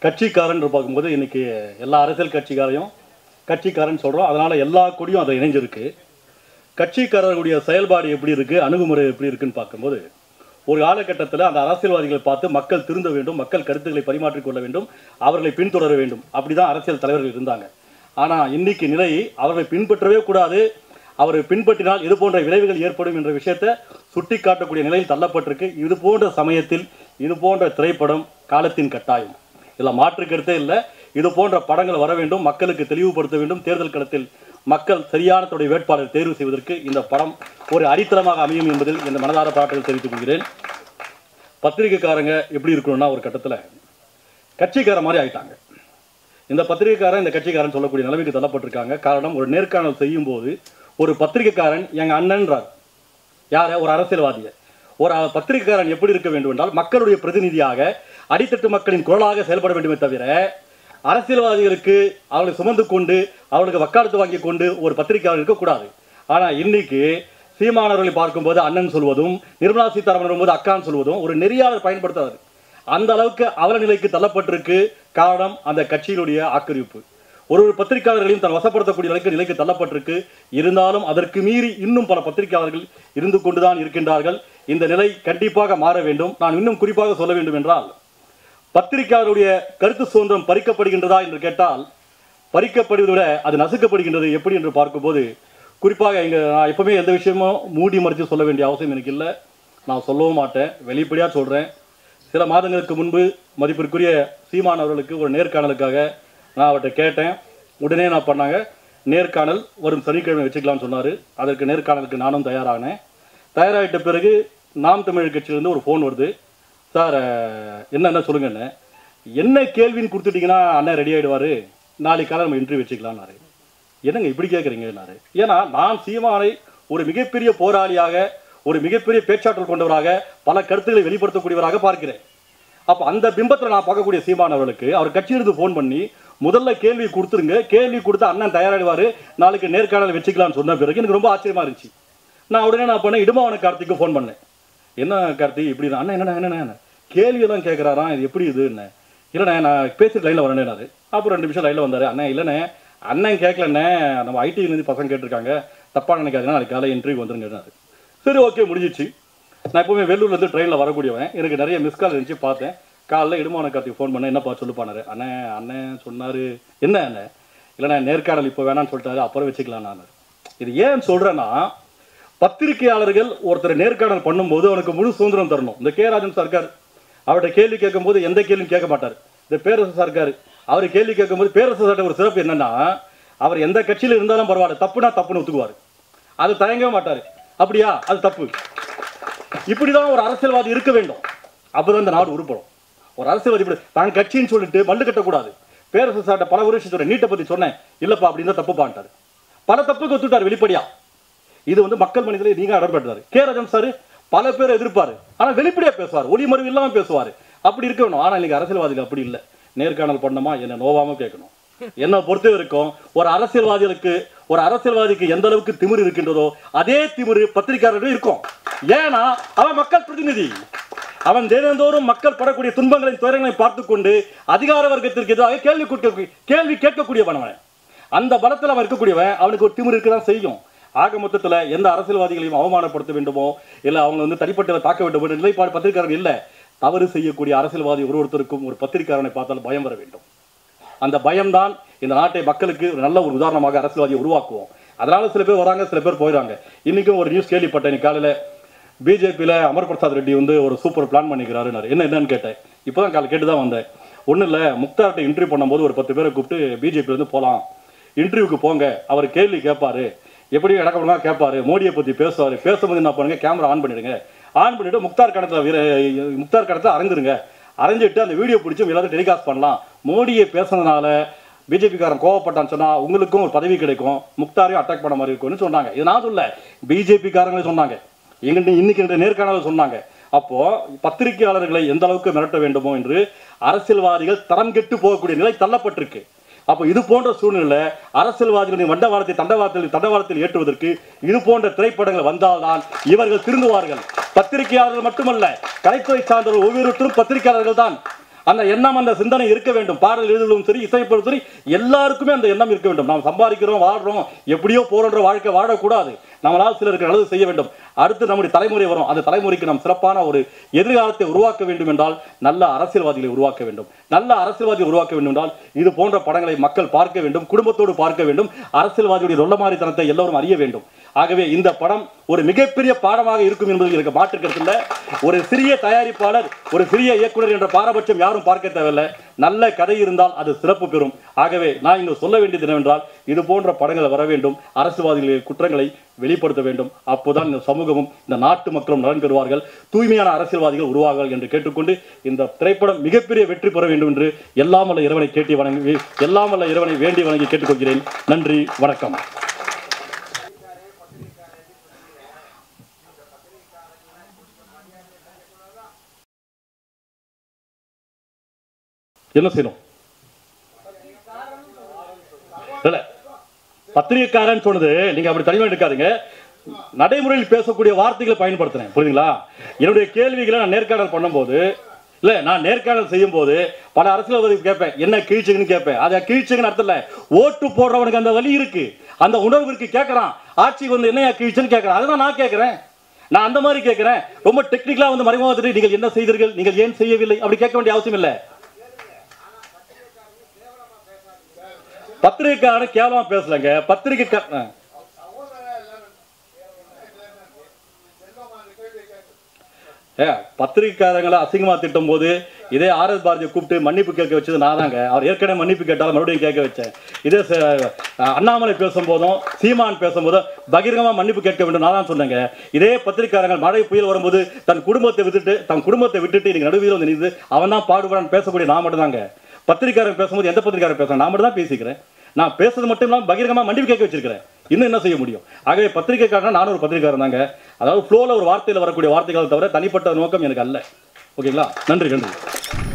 கட்சிக்காரன் பார்க்கும்போது இன்னைக்கு எல்லா அரசியல் கட்சிக்காரையும் கட்சிக்காரன் சொல்கிறோம் அதனால எல்லா கொடியும் அதை இணைஞ்சிருக்கு கட்சிக்காரர்களுடைய செயல்பாடு எப்படி இருக்கு அணுகுமுறை எப்படி இருக்குன்னு பார்க்கும்போது ஒரு காலகட்டத்தில் அந்த அரசியல்வாதிகளை பார்த்து மக்கள் திருந்த வேண்டும் மக்கள் கருத்துக்களை பரிமாற்றிக் கொள்ள வேண்டும் அவர்களை பின்தொடர வேண்டும் அப்படிதான் அரசியல் தலைவர்கள் இருந்தாங்க ஆனால் இன்னைக்கு நிலை அவர்களை பின்பற்றவே கூடாது அவரை பின்பற்றினால் இது போன்ற விளைவுகள் ஏற்படும் என்ற விஷயத்தை சுட்டி காட்டக்கூடிய நிலையில் தள்ளப்பட்டிருக்கு இது போன்ற சமயத்தில் இது போன்ற திரைப்படம் காலத்தின் கட்டாயம் இதில் மாற்று கருத்தே இல்லை இது போன்ற படங்கள் வர வேண்டும் மக்களுக்கு தெளிவுபடுத்த வேண்டும் தேர்தல் களத்தில் மக்கள் சரியான தன்னுடைய வேட்பாளர் தேர்வு செய்வதற்கு இந்த படம் ஒரு அடித்தளமாக அமையும் என்பதில் இந்த மனதார பாராட்டுகள் தெரிவித்துக் கொள்கிறேன் பத்திரிகைக்காரங்க எப்படி இருக்கணும்னா ஒரு கட்டத்தில் கட்சிக்கார மாதிரி ஆயிட்டாங்க இந்த பத்திரிகைக்காரன் இந்த கட்சிக்காரன் சொல்லக்கூடிய நிலைமைக்கு தள்ளப்பட்டிருக்காங்க காரணம் ஒரு நேர்காணல் செய்யும் போது ஒரு பத்திரிகைக்காரன் எங்க அண்ணன்றார் யார ஒரு அரசியல்வாதிய ஒரு பத்திரிகைக்காரன் எப்படி இருக்க வேண்டும் என்றால் மக்களுடைய பிரதிநிதியாக அடித்தட்டு மக்களின் குரலாக செயல்பட வேண்டுமே தவிர அரசியல்வாதிகளுக்கு அவர்களை சுமந்து கொண்டு அவர்களுக்கு வக்காலத்து வாங்கி கொண்டு ஒரு பத்திரிகையாளர் இருக்கக்கூடாது ஆனா இன்னைக்கு சீமானவர்களை பார்க்கும்போது அண்ணன் சொல்வதும் நிர்மலா சீதாராமன் வரும்போது அக்கான்னு சொல்வதும் ஒரு நெறியாளர் பயன்படுத்தாது அந்த அளவுக்கு அவல நிலைக்கு தள்ளப்பட்டிருக்கு காரணம் அந்த கட்சியினுடைய ஆக்கிரமிப்பு ஒரு ஒரு பத்திரிகையாளர்களையும் தன் வசப்படுத்தக்கூடிய நிலைக்கு நிலைக்கு தள்ளப்பட்டிருக்கு இருந்தாலும் அதற்கு மீறி இன்னும் பல பத்திரிகையாளர்கள் இருந்து கொண்டுதான் இருக்கின்றார்கள் இந்த நிலை கண்டிப்பாக மாற வேண்டும் நான் இன்னும் குறிப்பாக சொல்ல வேண்டும் என்றால் பத்திரிகையாளருடைய கருத்து சுதந்திரம் பறிக்கப்படுகின்றதா என்று கேட்டால் பறிக்கப்படுவதை விட அது நசுக்கப்படுகின்றது எப்படி என்று பார்க்கும்போது குறிப்பாக இங்கே நான் எப்பவுமே எந்த விஷயமும் மூடி மறைச்சு சொல்ல வேண்டிய அவசியம் எனக்கு இல்லை நான் சொல்லவும் மாட்டேன் வெளிப்படையாக சொல்கிறேன் சில மாதங்களுக்கு முன்பு மதிப்பிற்குரிய சீமான் அவர்களுக்கு ஒரு நேர்காணலுக்காக நான் அவர்கிட்ட கேட்டேன் உடனே நான் பண்ணாங்க நேர்காணல் வரும் சனிக்கிழமை வச்சுக்கலாம்னு சொன்னார் அதற்கு நேர்காணலுக்கு நானும் தயாரானேன் தயாராகிட்ட பிறகு நாம் தமிழர் கட்சியிலேருந்து ஒரு ஃபோன் வருது சார் அஹ், என்னென்ன சொல்லுங்கண்ணே என்ன கேள்வின்னு கொடுத்துட்டீங்கன்னா அண்ணன் ரெடி ஆகிடுவார் நாளைக்கு காலை நம்ம இன்டர்வியூ வச்சுக்கலாம்னாரு என்னங்க இப்படி கேட்குறீங்கன்னாரு ஏன்னா நான் சீமானை ஒரு மிகப்பெரிய போராளியாக ஒரு மிகப்பெரிய பேச்சாற்றல் கொண்டவராக பல கருத்துக்களை வெளிப்படுத்தக்கூடியவராக பார்க்கிறேன் அப்போ அந்த பிம்பத்தில் நான் பார்க்கக்கூடிய சீமான் அவர்களுக்கு அவர் கட்சியிலிருந்து ஃபோன் பண்ணி முதல்ல கேள்வி கொடுத்துருங்க கேள்வி கொடுத்து அண்ணன் தயாராகிடுவார் நாளைக்கு நேர்காணல் வச்சுக்கலாம்னு சொன்ன பிறகு எனக்கு ரொம்ப ஆச்சரியமா இருந்துச்சு நான் உடனே நான் பண்ணேன் இடுமாவன கார்த்திக்கு ஃபோன் பண்ணேன் என்ன கார்த்தி இப்படி தான் அண்ணன் என்னண்ணா என்னண்ணா கேள்வியெல்லாம் கேட்குறாராம் இது எப்படி இது என்ன இல்லைண்ணே நான் பேசிட்டு லைனில் வரேன்னாரு அப்புறம் ரெண்டு நிமிஷம் லைனில் வந்தார் அண்ணன் இல்லைண்ணே அண்ணன் கேட்கலண்ணே நம்ம ஐடியிலேருந்து பசங்க கேட்டிருக்காங்க தப்பாக நினைக்காதுன்னா நாளைக்கு காலை இன்டர்வியூ வந்துருங்கன்னாரு சரி ஓகே முடிஞ்சிச்சு நான் எப்பவுமே வெள்ளூர்லேருந்து ட்ரெயினில் வரக்கூடியவன் எனக்கு நிறைய மிஸ் கால் இருந்துச்சு பார்த்தேன் காலைல இடுமான கார்த்திக் ஃபோன் பண்ணேன் என்னப்பா சொல்லுப்பானாரு அண்ணன் அண்ணன் சொன்னார் என்ன அண்ணன் இல்லைண்ணே நேர்காணல் இப்போ வேணாம்னு சொல்லிட்டாரு அப்புறம் வச்சுக்கலாம் நான் இது ஏன் சொல்கிறேன்னா பத்திரிகையாளர்கள் ஒருத்தர் நேர்காணல் பண்ணும்போது அவனுக்கு முழு சுதந்திரம் தரணும் இந்த கே ராஜன் சர்க்கார் அவர்கிட்ட கேள்வி கேட்கும்போது எந்த கேள்வியும் கேட்க மாட்டார் இந்த பேரரசு சர்க்கார் அவர் கேள்வி கேட்கும்போது பேரரசு சட்ட ஒரு சிறப்பு என்னன்னா அவர் எந்த கட்சியில் இருந்தாலும் பரவாயில்ல தப்புனா தப்புன்னு ஒத்துக்குவார் அது தயங்கவே மாட்டார் அப்படியா அது தப்பு இப்படிதான் ஒரு அரசியல்வாதி இருக்க வேண்டும் அப்பதான் இந்த நாடு உருப்படும் ஒரு அரசியல்வாதி இப்படி தான் கட்சின்னு சொல்லிட்டு மல்லு கட்டக்கூடாது பேரரசு சாட்ட பல ஒரு விஷயம் சொல்றேன் நீட்டை பத்தி சொன்னேன் இல்லப்பா அப்படின்னு தப்புப்பான்ட்டாரு பல தப்புக்கு ஒத்துட்டார் வெளிப்படையா இது வந்து மக்கள் மனிதரை நீங்க அடர்பட்டாரு கே ராஜன் சார் பல பேர் எதிர்ப்பாரு ஆனா வெளிப்படையா பேசுவார் ஒளிமறைவு இல்லாம பேசுவாரு அப்படி இருக்க வேணும் ஆனா இன்னைக்கு அரசியல்வாதிகள் அப்படி இல்லை நேர்காணல் பண்ணமா என்ன நோவாம கேட்கணும் என்ன பொறுத்த வரைக்கும் ஒரு அரசியல்வாதிகளுக்கு ஒரு அரசியல்வாதிக்கு எந்த அளவுக்கு திமிரு இருக்கின்றதோ அதே திமிரு பத்திரிகையாளர்கள் இருக்கும் ஏன்னா அவன் மக்கள் பிரதிநிதி அவன் தினந்தோறும் மக்கள் படக்கூடிய துன்பங்களையும் துயரங்களையும் பார்த்து கொண்டு அதிகார வர்க்கத்திற்கு எதிராக கேள்வி கேட்க கேள்வி கேட்கக்கூடியவன் அவன் அந்த பலத்தில் அவன் இருக்கக்கூடியவன் அவனுக்கு ஒரு திமிரு இருக்க தான் செய்யும் ஆக மொத்தத்தில் எந்த அரசியல்வாதிகளையும் அவமானப்படுத்த வேண்டுமோ இல்லை அவங்க வந்து தனிப்பட்ட தாக்க வேண்டுமோ என்ற நிலைப்பாடு பத்திரிகையாளர்கள் இல்லை தவறு செய்யக்கூடிய அரசியல்வாதி ஒரு ஒருத்தருக்கும் ஒரு பத்திரிகையாளனை பார்த்தால் பயம் வர வேண்டும் அந்த பயம்தான் இந்த நாட்டை மக்களுக்கு ஒரு நல்ல ஒரு உதாரணமாக அரசியல்வாதியை உருவாக்குவோம் அதனால சில பேர் வராங்க சில பேர் போயிடுறாங்க இன்னைக்கும் ஒரு நியூஸ் கேள்விப்பட்டேன் இன்னைக்கு காலையில் பிஜேபியில் அமர் பிரசாத் ரெட்டி வந்து ஒரு சூப்பர் பிளான் பண்ணிக்கிறாருன்னாரு என்ன என்னன்னு கேட்டேன் இப்போதான் காலை கேட்டு தான் வந்தேன் ஒன்றும் இல்லை முக்தார்ட்ட இன்டர்வியூ பண்ணும்போது ஒரு பத்து பேரை கூப்பிட்டு பிஜேபியிலேருந்து போகலாம் இன்டர்வியூக்கு போங்க அவர் கேள்வி கேட்பாரு எப்படி இடக்கணுமா கேட்பாரு மோடியை பற்றி பேசுவார் பேசும்போது என்ன பண்ணுங்க கேமரா ஆன் பண்ணிடுங்க ஆன் பண்ணிட்டு முக்தார் கணத்தில் வீர முக்தார் கணத்தில் அரைஞ்சிருங்க அரைஞ்சிட்டு அந்த வீடியோ பிடிச்சி எல்லாரும் டெலிகாஸ்ட் பண்ணலாம் மோடியை பேசுனதுனால பிஜேபிக்காரன் கோவப்பட்டான்னு சொன்னா உங்களுக்கும் ஒரு பதவி கிடைக்கும் முக்தாரையும் அட்டாக் பண்ண மாதிரி இருக்கும்னு சொன்னாங்க இது நான் சொல்ல பிஜேபிக்காரங்களே சொன்னாங்க எங்கிட்ட இன்னைக்கு இந்த நேர்காணல் சொன்னாங்க அப்போ பத்திரிகையாளர்களை எந்த அளவுக்கு மிரட்ட வேண்டுமோ என்று அரசியல்வாதிகள் தரம் கெட்டு போகக்கூடிய நிலை தள்ளப்பட்டிருக்கு அப்போ இது போன்ற சூழ்நிலை அரசியல்வாதிகளின் வண்டவாளத்தை தண்டவாளத்தில் தண்டவாளத்தில் ஏற்றுவதற்கு இது போன்ற திரைப்படங்கள் வந்தால்தான் இவர்கள் திருந்துவார்கள் பத்திரிகையாளர்கள் மட்டுமல்ல கலைத்துறை சார்ந்தவர்கள் ஒவ்வொருத்தரும் பத்திரிகையாளர்கள் தான் அந்த எண்ணம் அந்த சிந்தனை இருக்க வேண்டும் பாடல் எழுதுவதும் சரி இசைப்பதும் சரி எல்லாருக்குமே அந்த எண்ணம் இருக்க வேண்டும் நாம் சம்பாதிக்கிறோம் வாழ்றோம் எப்படியோ போறன்ற வாழ்க்கை வாழக்கூடாது நம்மளால் சிலருக்கு நல்லது செய்ய வேண்டும் அடுத்து நம்முடைய தலைமுறை வரும் அந்த தலைமுறைக்கு நாம் சிறப்பான ஒரு எதிர்காலத்தை உருவாக்க வேண்டும் என்றால் நல்ல அரசியல்வாதிகளை உருவாக்க வேண்டும் நல்ல அரசியல்வாதிகளை உருவாக்க வேண்டும் என்றால் இது போன்ற படங்களை மக்கள் பார்க்க வேண்டும் குடும்பத்தோடு பார்க்க வேண்டும் அரசியல்வாதியுடைய ரொல்லமாரித்தனத்தை எல்லோரும் அறிய வேண்டும் ஆகவே இந்த படம் ஒரு மிகப்பெரிய பாடமாக இருக்கும் என்பதில் எனக்கு மாற்று கருத்தில்லை ஒரு சிறிய தயாரிப்பாளர் ஒரு சிறிய இயக்குனர் என்ற பாரபட்சம் யாரும் பார்க்க தேவையில்லை நல்ல கதை இருந்தால் அது சிறப்பு பெறும் ஆகவே நான் இங்கு சொல்ல வேண்டியது என்னவென்றால் இது போன்ற படங்கள் வர வேண்டும் அரசியல்வாதிகளின் குற்றங்களை வெளிப்படுத்த வேண்டும் அப்போதான் இந்த சமூகமும் இந்த நாட்டு மக்களும் நலன் பெறுவார்கள் தூய்மையான அரசியல்வாதிகள் உருவார்கள் என்று கேட்டுக்கொண்டு இந்த திரைப்படம் மிகப்பெரிய வெற்றி பெற வேண்டும் என்று எல்லாம் வல்ல இறைவனை கேட்டி வணங்கி எல்லாம் வல்ல இறைவனை வேண்டி வணங்கி கேட்டுக்கொள்கிறேன் நன்றி வணக்கம் என்ன செய்யணும் இல்ல பத்திரிகைக்காரன் சொன்னது நீங்க அப்படி தனிமை எடுக்காதீங்க நடைமுறையில் பேசக்கூடிய வார்த்தைகளை பயன்படுத்துறேன் புரியுதுங்களா என்னுடைய கேள்விகளை நான் நேர்காணல் பண்ணும்போது இல்ல நான் நேர்காணல் செய்யும் போது பல அரசியல்வாதி கேட்பேன் என்ன கீழ்ச்சிங்கன்னு கேட்பேன் அதை கீழ்ச்சிங்கன்னு அர்த்தம் இல்ல ஓட்டு போடுறவனுக்கு அந்த வலி இருக்கு அந்த உணர்வு இருக்கு கேட்கறான் ஆட்சிக்கு வந்து என்னையா கீழ்ச்சின்னு கேட்கறான் அதுதான் நான் கேட்கறேன் நான் அந்த மாதிரி கேட்கிறேன் ரொம்ப டெக்னிக்கலா வந்து மறைமுகத்துட்டு நீங்கள் என்ன செய்தீர்கள் நீங்கள் ஏன் செய்யவில்லை அப்படி கேட்க வேண்டிய அவசியம் இல்லை பத்திரிகைக்காரன் கேவலமா பேசலங்க பத்திரிகை ஏ பத்திரிகைக்காரங்களை அசிங்கமா திட்டும் போது இதே ஆர் எஸ் பாரதியை கூப்பிட்டு மன்னிப்பு கேட்க வச்சது நான் தாங்க அவர் ஏற்கனவே மன்னிப்பு கேட்டாலும் மறுபடியும் கேட்க வச்சேன் இதே ச- அண்ணாமலை பேசும்போதும் சீமான் பேசும்போதும் பகிரங்கமா மன்னிப்பு கேட்க வேண்டும் நான் தான் சொன்னேங்க இதே பத்திரிகைக்காரங்கள் மழை புயல் வரும்போது தன் குடும்பத்தை விட்டுட்டு தன் குடும்பத்தை விட்டுட்டு இன்னைக்கு நடுவில் வந்து நின்று அவன் தான் பாடுபடான்னு பேசக்கூடிய நான் மட்டும் தாங்க பத்திரிக்காரன் பேசும்போது எந்த பத்திரிக்காரன் பேசுறேன் நான் மட்டும் தான் பேசிக்கிறேன் நான் பேசுறது மட்டும் இல்லாமல் பகிரங்கமா மன்னிப்பு கேட்க வச்சிருக்கிறேன் இன்னும் என்ன செய்ய முடியும் ஆகவே பத்திரிகைக்காரனா நானும் ஒரு பத்திரிகைக்காரன் தாங்க அதாவது ஃப்ளோல ஒரு வார்த்தையில் வரக்கூடிய வார்த்தைகளை தவிர தனிப்பட்ட நோக்கம் எனக்கு அல்ல ஓகேங்களா நன்றி நன்றி